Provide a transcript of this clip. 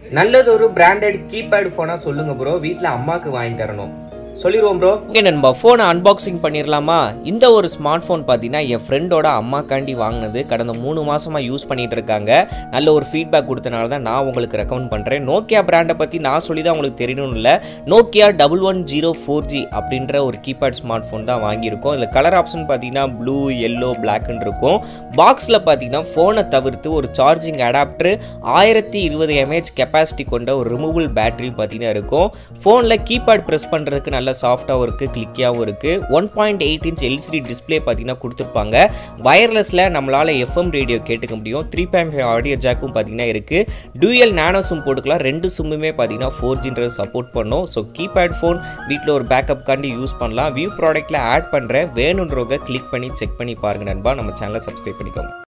நல்லதொரு branded keypad ஃபோனா சொல்லுங்க bro வீட்டில் அம்மாக்கு வாங்கி தரணும் சொல்லிடுவோம் ப்ரோ ஓகே நண்பா ஃபோனை அன்பாக்சிங் பண்ணிடலாமா இந்த ஒரு ஸ்மார்ட் ஃபோன் பார்த்தீங்கன்னா என் ஃப்ரெண்டோட அம்மாக்காண்டி வாங்கினது கடந்த மூணு மாசமாக யூஸ் பண்ணிட்டு இருக்காங்க நல்ல ஒரு ஃபீட்பேக் கொடுத்தனால தான் நான் உங்களுக்கு ரெக்கமெண்ட் பண்ணுறேன் நோக்கியா பிராண்டை பற்றி நான் சொல்லி தான் உங்களுக்கு தெரியணும் இல்லை Nokia double one zero four G அப்படின்ற ஒரு கீபேட் ஸ்மார்ட் ஃபோன் தான் வாங்கியிருக்கோம் இதில் கலர் ஆப்ஷன் பார்த்தீங்கன்னா ப்ளூ எல்லோ பிளாக்னு இருக்கும் பாக்ஸில் பார்த்தீங்கன்னா ஃபோனை தவிர்த்து ஒரு சார்ஜிங் அடாப்டர் ஆயிரத்தி இருபது எம்ஏஹெச் கெப்பாசிட்டி கொண்ட ஒரு ரிமூவபிள் பேட்டரி பார்த்தீங்கன்னா இருக்கும் ஃபோனில் கீபேட் ப்ரெஸ் பண்ணுறதுக்கு நல்ல சாஃப்டாகவும் இருக்குது கிளிக்கியாகவும் இருக்குது one point eight inch LCD display பார்த்தீங்கன்னா கொடுத்துருப்பாங்க வயர்லெஸில் நம்மளால் எஃப்எம் ரேடியோ கேட்டுக்க முடியும் த்ரீ பாயிண்ட் ஃபைவ் ஆடியோ ஜாக்கும் பார்த்தீங்கன்னா இருக்குது டூயல் நானோ சிம் போட்டுக்கலாம் ரெண்டு சிம்முமே பார்த்தீங்கன்னா ஃபோர் ஜின்றது சப்போர்ட் பண்ணும் ஸோ கீபேட் ஃபோன் வீட்டில் ஒரு பேக்கப் காண்டி யூஸ் பண்ணலாம் வியூ ப்ராடக்ட்டில் ஆட் பண்ணுறேன் வேணுன்றவங்க கிளிக் பண்ணி செக் பண்ணி பாருங்க நண்பா நம்ம சேனலை சப்ஸ்கிரைப் பண்ணிக்கோங்க